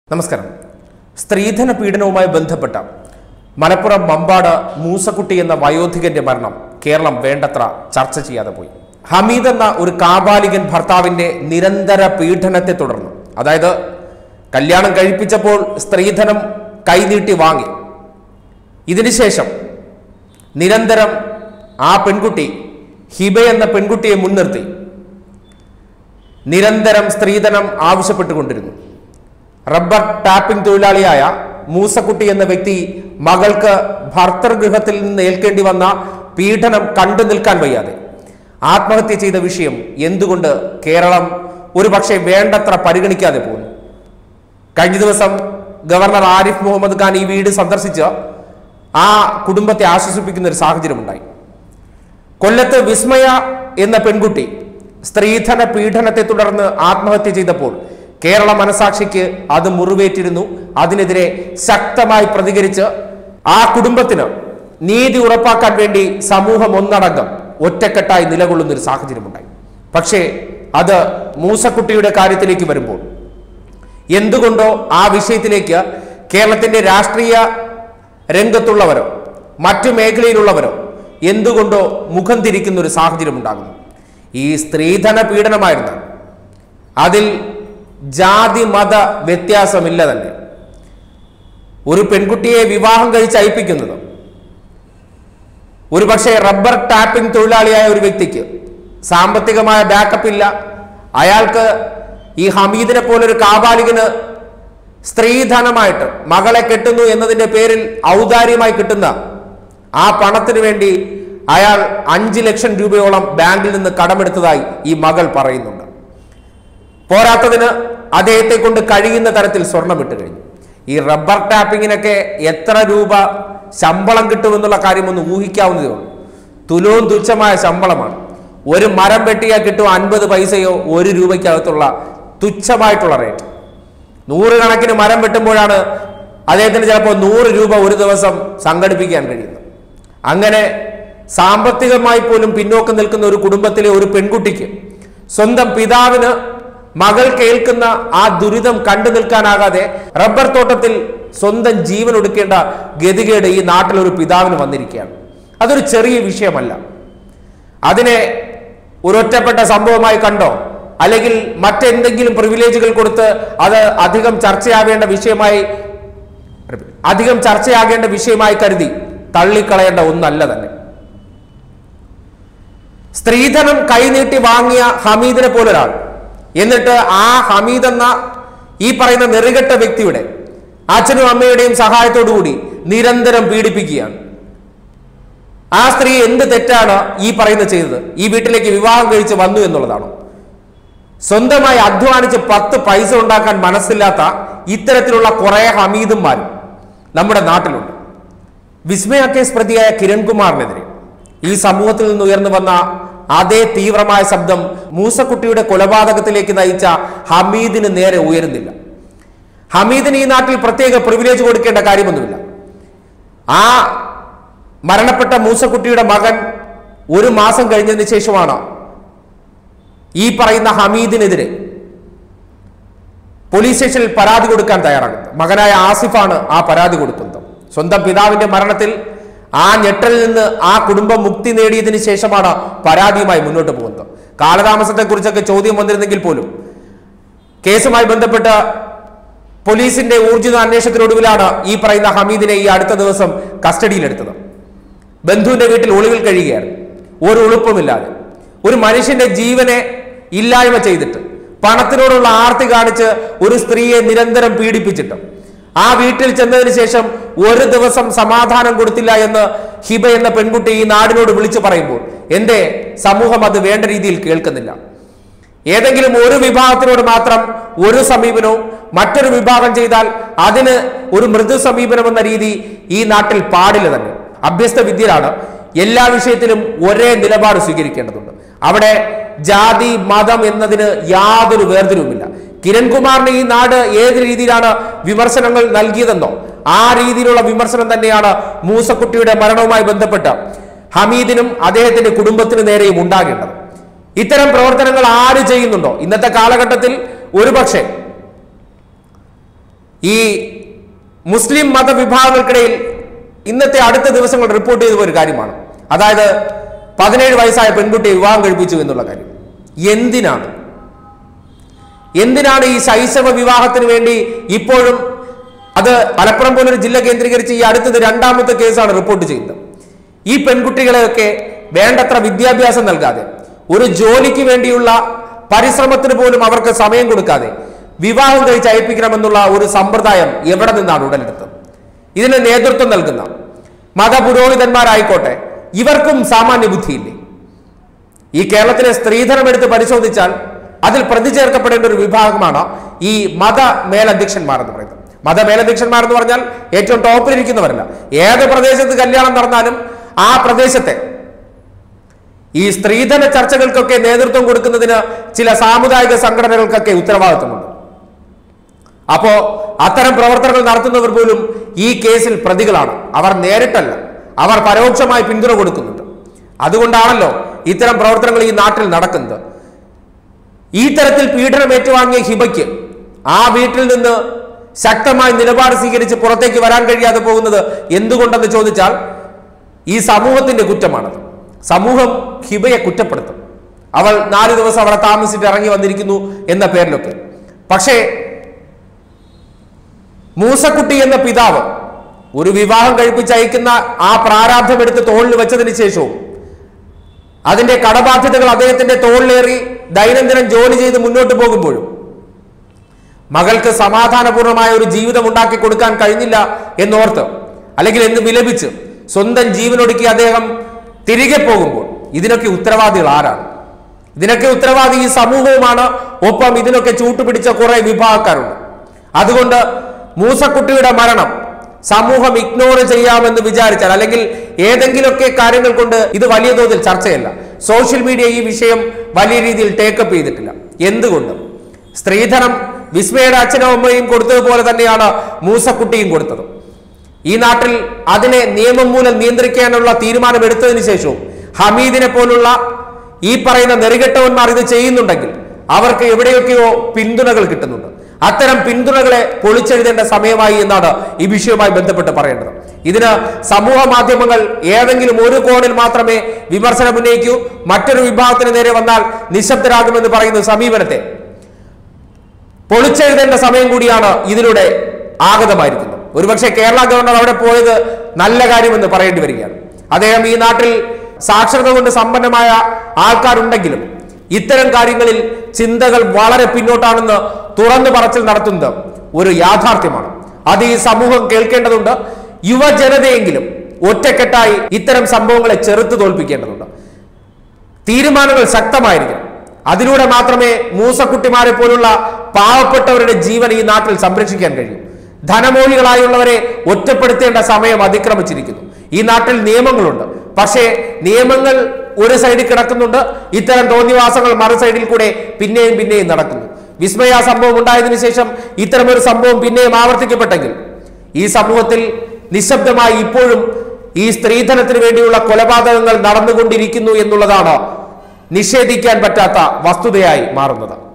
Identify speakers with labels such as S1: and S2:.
S1: നമസ്കാരം സ്ത്രീധന പീഡനവുമായി ബന്ധപ്പെട്ട മലപ്പുറം മമ്പാട് മൂസക്കുട്ടി എന്ന വയോധികന്റെ മരണം കേരളം വേണ്ടത്ര ചർച്ച ചെയ്യാതെ പോയി ഹമീദ് എന്ന ഒരു കാബാലികൻ ഭർത്താവിന്റെ നിരന്തര പീഡനത്തെ തുടർന്ന് അതായത് കല്യാണം കഴിപ്പിച്ചപ്പോൾ സ്ത്രീധനം കൈനീട്ടി വാങ്ങി ഇതിനുശേഷം നിരന്തരം ആ പെൺകുട്ടി ഹിബ എന്ന പെൺകുട്ടിയെ മുൻനിർത്തി നിരന്തരം സ്ത്രീധനം ആവശ്യപ്പെട്ടുകൊണ്ടിരുന്നു റബ്ബർ ടാപ്പിംഗ് തൊഴിലാളിയായ മൂസക്കുട്ടി എന്ന വ്യക്തി മകൾക്ക് ഭർത്തൃഗൃഹത്തിൽ നിന്ന് ഏൽക്കേണ്ടി വന്ന പീഡനം കണ്ടു നിൽക്കാൻ വയ്യാതെ ആത്മഹത്യ ചെയ്ത വിഷയം എന്തുകൊണ്ട് കേരളം ഒരുപക്ഷെ വേണ്ടത്ര പരിഗണിക്കാതെ പോകുന്നു കഴിഞ്ഞ ദിവസം ഗവർണർ ആരിഫ് മുഹമ്മദ് ഖാൻ ഈ വീട് സന്ദർശിച്ച് ആ കുടുംബത്തെ ആശ്വസിപ്പിക്കുന്ന ഒരു സാഹചര്യമുണ്ടായി കൊല്ലത്ത് വിസ്മയ എന്ന പെൺകുട്ടി സ്ത്രീധന പീഡനത്തെ തുടർന്ന് ആത്മഹത്യ ചെയ്തപ്പോൾ കേരള മനസാക്ഷിക്ക് അത് മുറിവേറ്റിരുന്നു അതിനെതിരെ ശക്തമായി പ്രതികരിച്ച് ആ കുടുംബത്തിന് നീതി ഉറപ്പാക്കാൻ വേണ്ടി സമൂഹം ഒന്നടങ്കം ഒറ്റക്കെട്ടായി നിലകൊള്ളുന്ന ഒരു സാഹചര്യമുണ്ടായി പക്ഷേ അത് മൂസക്കുട്ടിയുടെ കാര്യത്തിലേക്ക് വരുമ്പോൾ എന്തുകൊണ്ടോ ആ വിഷയത്തിലേക്ക് കേരളത്തിന്റെ രാഷ്ട്രീയ രംഗത്തുള്ളവരോ മറ്റു മേഖലയിലുള്ളവരോ എന്തുകൊണ്ടോ മുഖം തിരിക്കുന്ന ഒരു സാഹചര്യം ഉണ്ടാകുന്നു ഈ സ്ത്രീധന പീഡനമായിരുന്നു അതിൽ ജാതി മത വ്യത്യാസമില്ല തന്നെ ഒരു പെൺകുട്ടിയെ വിവാഹം കഴിച്ച് അയപ്പിക്കുന്നത് ഒരു പക്ഷേ റബ്ബർ ടാപ്പിംഗ് തൊഴിലാളിയായ ഒരു വ്യക്തിക്ക് സാമ്പത്തികമായ ബാക്കപ്പ് ഇല്ല അയാൾക്ക് ഈ ഹമീദിനെ പോലൊരു കാബാലികന് സ്ത്രീധനമായിട്ട് മകളെ കെട്ടുന്നു എന്നതിന്റെ പേരിൽ ഔദാര്യമായി കിട്ടുന്ന ആ പണത്തിന് വേണ്ടി അയാൾ അഞ്ച് ലക്ഷം രൂപയോളം ബാങ്കിൽ നിന്ന് കടമെടുത്തതായി ഈ മകൾ പറയുന്നുണ്ട് പോരാത്തതിന് അദ്ദേഹത്തെ കൊണ്ട് കഴിയുന്ന തരത്തിൽ സ്വർണം ഇട്ട് കഴിഞ്ഞു ഈ റബ്ബർ ടാപ്പിങ്ങിനൊക്കെ എത്ര രൂപ ശമ്പളം കിട്ടുമെന്നുള്ള കാര്യം ഒന്ന് ഊഹിക്കാവുന്നതേ ഉള്ളൂ തുലവും തുച്ഛമായ ശമ്പളമാണ് ഒരു മരം വെട്ടിയാൽ കിട്ടും അൻപത് പൈസയോ ഒരു രൂപയ്ക്കകത്തുള്ള തുച്ഛമായിട്ടുള്ള റേറ്റ് നൂറുകണക്കിന് മരം വെട്ടുമ്പോഴാണ് അദ്ദേഹത്തിന് ചിലപ്പോൾ നൂറ് രൂപ ഒരു ദിവസം സംഘടിപ്പിക്കാൻ കഴിയുന്നത് അങ്ങനെ സാമ്പത്തികമായി പോലും പിന്നോക്കം നിൽക്കുന്ന ഒരു കുടുംബത്തിലെ ഒരു പെൺകുട്ടിക്ക് സ്വന്തം പിതാവിന് മകൾ കേൾക്കുന്ന ആ ദുരിതം കണ്ടു നിൽക്കാനാകാതെ റബ്ബർ തോട്ടത്തിൽ സ്വന്തം ജീവൻ ഒടുക്കേണ്ട ഗതികേട് ഈ നാട്ടിൽ ഒരു പിതാവിന് വന്നിരിക്കുകയാണ് അതൊരു ചെറിയ വിഷയമല്ല അതിനെ ഒരൊറ്റപ്പെട്ട സംഭവമായി കണ്ടോ അല്ലെങ്കിൽ മറ്റെന്തെങ്കിലും പ്രിവിലേജുകൾ കൊടുത്ത് അത് അധികം ചർച്ചയാവേണ്ട വിഷയമായി അധികം ചർച്ചയാകേണ്ട വിഷയമായി കരുതി തള്ളിക്കളയേണ്ട ഒന്നല്ല തന്നെ സ്ത്രീധനം കൈനീട്ടി വാങ്ങിയ ഹമീദിനെ പോലൊരാൾ എന്നിട്ട് ആ ഹമീദ് എന്ന ഈ പറയുന്ന നെറുകെട്ട വ്യക്തിയുടെ അച്ഛനും അമ്മയുടെയും സഹായത്തോടുകൂടി നിരന്തരം പീഡിപ്പിക്കുകയാണ് ആ സ്ത്രീ എന്ത് തെറ്റാണ് ഈ പറയുന്നത് ചെയ്തത് ഈ വീട്ടിലേക്ക് വിവാഹം കഴിച്ച് വന്നു എന്നുള്ളതാണോ സ്വന്തമായി അധ്വാനിച്ച് പത്ത് പൈസ ഉണ്ടാക്കാൻ മനസ്സില്ലാത്ത ഇത്തരത്തിലുള്ള കുറെ ഹമീദുമാരും നമ്മുടെ നാട്ടിലുണ്ട് വിസ്മയ കേസ് പ്രതിയായ കിരൺകുമാറിനെതിരെ ഈ സമൂഹത്തിൽ നിന്ന് ഉയർന്നു വന്ന അതേ തീവ്രമായ ശബ്ദം മൂസക്കുട്ടിയുടെ കൊലപാതകത്തിലേക്ക് നയിച്ച ഹമീദിന് നേരെ ഉയരുന്നില്ല ഹമീദിന് ഈ നാട്ടിൽ പ്രത്യേക പ്രിവിലേജ് കൊടുക്കേണ്ട കാര്യമൊന്നുമില്ല ആ മരണപ്പെട്ട മൂസക്കുട്ടിയുടെ മകൻ ഒരു മാസം കഴിഞ്ഞതിന് ശേഷമാണ് ഈ പറയുന്ന ഹമീദിനെതിരെ പോലീസ് സ്റ്റേഷനിൽ പരാതി കൊടുക്കാൻ തയ്യാറാകുന്നത് മകനായ ആസിഫാണ് ആ പരാതി കൊടുക്കുന്നത് സ്വന്തം പിതാവിന്റെ മരണത്തിൽ ആ ഞെട്ടലിൽ നിന്ന് ആ കുടുംബം മുക്തി നേടിയതിനു ശേഷമാണ് പരാതിയുമായി മുന്നോട്ട് പോകുന്നത് കാലതാമസത്തെക്കുറിച്ചൊക്കെ ചോദ്യം വന്നിരുന്നെങ്കിൽ പോലും കേസുമായി ബന്ധപ്പെട്ട പോലീസിന്റെ ഊർജിത അന്വേഷണത്തിനൊടുവിലാണ് ഈ പറയുന്ന ഹമീദിനെ ഈ അടുത്ത ദിവസം കസ്റ്റഡിയിലെടുത്തത് ബന്ധുവിന്റെ വീട്ടിൽ ഒളിവിൽ കഴിയുകയാണ് ഒരു ഉളുപ്പുമില്ലാതെ ഒരു മനുഷ്യന്റെ ജീവനെ ഇല്ലായ്മ ചെയ്തിട്ട് പണത്തിനോടുള്ള ആർത്തി കാണിച്ച് ഒരു സ്ത്രീയെ നിരന്തരം പീഡിപ്പിച്ചിട്ട് ആ വീട്ടിൽ ചെന്നതിന് ശേഷം ഒരു ദിവസം സമാധാനം കൊടുത്തില്ല എന്ന് ഹിബ എന്ന പെൺകുട്ടി ഈ നാടിനോട് വിളിച്ചു പറയുമ്പോൾ എന്റെ സമൂഹം അത് വേണ്ട രീതിയിൽ കേൾക്കുന്നില്ല ഏതെങ്കിലും ഒരു വിഭാഗത്തിനോട് മാത്രം ഒരു സമീപനവും മറ്റൊരു വിഭാഗം ചെയ്താൽ അതിന് ഒരു മൃദു സമീപനം എന്ന രീതി ഈ നാട്ടിൽ പാടില്ല തന്നെ അഭ്യസ്ത വിദ്യയിലാണ് എല്ലാ വിഷയത്തിലും ഒരേ നിലപാട് സ്വീകരിക്കേണ്ടതുണ്ട് അവിടെ ജാതി മതം എന്നതിന് യാതൊരു വേർതിരിവുമില്ല കിരൺകുമാറിന് ഈ നാട് ഏത് രീതിയിലാണ് വിമർശനങ്ങൾ നൽകിയതെന്നോ ആ രീതിയിലുള്ള വിമർശനം തന്നെയാണ് മൂസക്കുട്ടിയുടെ മരണവുമായി ബന്ധപ്പെട്ട് ഹമീദിനും അദ്ദേഹത്തിന്റെ കുടുംബത്തിന് നേരെയും ഉണ്ടാകേണ്ടത് ഇത്തരം പ്രവർത്തനങ്ങൾ ആര് ചെയ്യുന്നുണ്ടോ ഇന്നത്തെ കാലഘട്ടത്തിൽ ഒരുപക്ഷെ ഈ മുസ്ലിം മതവിഭാഗങ്ങൾക്കിടയിൽ ഇന്നത്തെ അടുത്ത ദിവസങ്ങൾ റിപ്പോർട്ട് ചെയ്ത ഒരു കാര്യമാണ് അതായത് പതിനേഴ് വയസ്സായ പെൺകുട്ടിയെ വിവാഹം കഴിപ്പിച്ചു എന്നുള്ള കാര്യം എന്തിനാണ് എന്തിനാണ് ഈ ശൈശവ വിവാഹത്തിന് വേണ്ടി ഇപ്പോഴും അത് മലപ്പുറം പോലൊരു ജില്ല കേന്ദ്രീകരിച്ച് ഈ അടുത്തത് രണ്ടാമത്തെ കേസാണ് റിപ്പോർട്ട് ചെയ്യുന്നത് ഈ പെൺകുട്ടികളെയൊക്കെ വേണ്ടത്ര വിദ്യാഭ്യാസം നൽകാതെ ഒരു ജോലിക്ക് വേണ്ടിയുള്ള പരിശ്രമത്തിന് പോലും അവർക്ക് സമയം കൊടുക്കാതെ വിവാഹം കഴിച്ച് അയപ്പിക്കണമെന്നുള്ള ഒരു സമ്പ്രദായം എവിടെ നിന്നാണ് ഉടലെടുത്തത് ഇതിന് നേതൃത്വം നൽകുന്ന മതപുരോഹിതന്മാരായിക്കോട്ടെ ഇവർക്കും സാമാന്യ ബുദ്ധിയില്ലേ ഈ കേരളത്തിലെ സ്ത്രീധനം എടുത്ത് പരിശോധിച്ചാൽ അതിൽ പ്രതി ചേർക്കപ്പെടേണ്ട ഒരു വിഭാഗമാണ് ഈ മത മേലധ്യക്ഷന്മാർ എന്ന് പറയുന്നത് മത മേലധ്യക്ഷന്മാർ എന്ന് പറഞ്ഞാൽ ഏറ്റവും ടോപ്പിലിരിക്കുന്നവരല്ല ഏത് പ്രദേശത്ത് കല്യാണം നടന്നാലും ആ പ്രദേശത്തെ ഈ സ്ത്രീധന ചർച്ചകൾക്കൊക്കെ നേതൃത്വം കൊടുക്കുന്നതിന് ചില സാമുദായിക സംഘടനകൾക്കൊക്കെ ഉത്തരവാദിത്വമുണ്ട് അപ്പോ അത്തരം പ്രവർത്തനങ്ങൾ നടത്തുന്നവർ പോലും ഈ കേസിൽ പ്രതികളാണ് അവർ നേരിട്ടല്ല അവർ പരോക്ഷമായി പിന്തുണ കൊടുക്കുന്നുണ്ട് അതുകൊണ്ടാണല്ലോ ഇത്തരം പ്രവർത്തനങ്ങൾ ഈ നാട്ടിൽ നടക്കുന്നത് ഈ തരത്തിൽ പീഡനം ഏറ്റുവാങ്ങിയ ഹിബയ്ക്ക് ആ വീട്ടിൽ നിന്ന് ശക്തമായ നിലപാട് സ്വീകരിച്ച് പുറത്തേക്ക് വരാൻ കഴിയാതെ പോകുന്നത് എന്തുകൊണ്ടെന്ന് ചോദിച്ചാൽ ഈ സമൂഹത്തിന്റെ കുറ്റമാണത് സമൂഹം ഹിബയെ കുറ്റപ്പെടുത്തും അവൾ നാല് ദിവസം അവിടെ താമസിച്ചിട്ട് ഇറങ്ങി വന്നിരിക്കുന്നു എന്ന പേരിലൊക്കെ പക്ഷേ മൂസക്കുട്ടി എന്ന പിതാവ് ഒരു വിവാഹം കഴിപ്പിച്ച് അയക്കുന്ന ആ പ്രാരാബ്ധം എടുത്ത് തോളിൽ വെച്ചതിന് ശേഷവും അതിന്റെ കടബാധ്യതകൾ അദ്ദേഹത്തിന്റെ തോളിലേറി ദൈനംദിനം ജോലി ചെയ്ത് മുന്നോട്ട് പോകുമ്പോഴും മകൾക്ക് സമാധാനപൂർണമായ ഒരു ജീവിതം ഉണ്ടാക്കി കൊടുക്കാൻ കഴിഞ്ഞില്ല എന്നോർത്ത് അല്ലെങ്കിൽ എന്ന് വിലപിച്ച് സ്വന്തം ജീവനൊടുക്കി അദ്ദേഹം തിരികെ പോകുമ്പോൾ ഇതിനൊക്കെ ഉത്തരവാദികൾ ആരാണ് ഇതിനൊക്കെ ഉത്തരവാദി ഈ സമൂഹവുമാണ് ഒപ്പം ഇതിനൊക്കെ ചൂട്ടുപിടിച്ച കുറെ വിഭാഗക്കാരുണ്ട് അതുകൊണ്ട് മൂസക്കുട്ടിയുടെ മരണം സമൂഹം ഇഗ്നോർ ചെയ്യാമെന്ന് വിചാരിച്ചാൽ അല്ലെങ്കിൽ ഏതെങ്കിലുമൊക്കെ കാര്യങ്ങൾ കൊണ്ട് ഇത് വലിയ തോതിൽ ചർച്ചയല്ല സോഷ്യൽ മീഡിയ ഈ വിഷയം വലിയ രീതിയിൽ ടേക്കപ്പ് ചെയ്തിട്ടില്ല എന്തുകൊണ്ട് സ്ത്രീധനം വിസ്മയുടെ അച്ഛനും അമ്മയും കൊടുത്തതുപോലെ തന്നെയാണ് മൂസക്കുട്ടിയും കൊടുത്തത് ഈ നാട്ടിൽ അതിനെ നിയമം മൂലം നിയന്ത്രിക്കാനുള്ള തീരുമാനം എടുത്തതിന് ശേഷവും ഹമീദിനെ പോലുള്ള ഈ പറയുന്ന നെറികെട്ടവന്മാർ ഇത് ചെയ്യുന്നുണ്ടെങ്കിൽ അവർക്ക് എവിടെയൊക്കെയോ പിന്തുണകൾ കിട്ടുന്നുണ്ട് അത്തരം പിന്തുണകളെ പൊളിച്ചെഴുതേണ്ട സമയമായി എന്നാണ് ഈ വിഷയവുമായി ബന്ധപ്പെട്ട് പറയേണ്ടത് ഇതിന് സമൂഹ മാധ്യമങ്ങൾ ഏതെങ്കിലും ഒരു കോണിൽ മാത്രമേ വിമർശനം ഉന്നയിക്കൂ മറ്റൊരു വിഭാഗത്തിന് നേരെ വന്നാൽ നിശബ്ദരാകുമെന്ന് പറയുന്ന സമീപനത്തെ പൊളിച്ചെഴുതേണ്ട സമയം കൂടിയാണ് ഇതിലൂടെ ആഗതമായിരിക്കുന്നത് ഒരുപക്ഷെ കേരള ഗവർണർ അവിടെ പോയത് നല്ല കാര്യമെന്ന് പറയേണ്ടി വരികയാണ് അദ്ദേഹം ഈ നാട്ടിൽ സാക്ഷരത കൊണ്ട് സമ്പന്നമായ ആൾക്കാരുണ്ടെങ്കിലും ഇത്തരം കാര്യങ്ങളിൽ ചിന്തകൾ വളരെ പിന്നോട്ടാണെന്ന് തുറന്നു പറച്ചിൽ നടത്തുന്നത് ഒരു യാഥാർത്ഥ്യമാണ് അത് ഈ സമൂഹം കേൾക്കേണ്ടതുണ്ട് യുവജനതയെങ്കിലും ഒറ്റക്കെട്ടായി ഇത്തരം സംഭവങ്ങളെ ചെറുത്തു തോൽപ്പിക്കേണ്ടതുണ്ട് തീരുമാനങ്ങൾ ശക്തമായിരിക്കണം അതിലൂടെ മാത്രമേ മൂസക്കുട്ടിമാരെ പോലുള്ള പാവപ്പെട്ടവരുടെ ജീവൻ ഈ നാട്ടിൽ സംരക്ഷിക്കാൻ കഴിയൂ ധനമൂലികളായുള്ളവരെ ഒറ്റപ്പെടുത്തേണ്ട സമയം അതിക്രമിച്ചിരിക്കുന്നു ഈ നാട്ടിൽ നിയമങ്ങളുണ്ട് പക്ഷേ നിയമങ്ങൾ ഒരു സൈഡിൽ കിടക്കുന്നുണ്ട് ഇത്തരം തോന്നിവാസങ്ങൾ മറു സൈഡിൽ കൂടെ പിന്നെയും പിന്നെയും നടക്കുന്നു വിസ്മയ സംഭവം ഉണ്ടായതിനു ശേഷം ഇത്തരമൊരു സംഭവം പിന്നെയും ആവർത്തിക്കപ്പെട്ടെങ്കിൽ ഈ സമൂഹത്തിൽ നിശബ്ദമായി ഇപ്പോഴും ഈ സ്ത്രീധനത്തിന് വേണ്ടിയുള്ള കൊലപാതകങ്ങൾ നടന്നുകൊണ്ടിരിക്കുന്നു എന്നുള്ളതാണ് നിഷേധിക്കാൻ പറ്റാത്ത വസ്തുതയായി മാറുന്നത്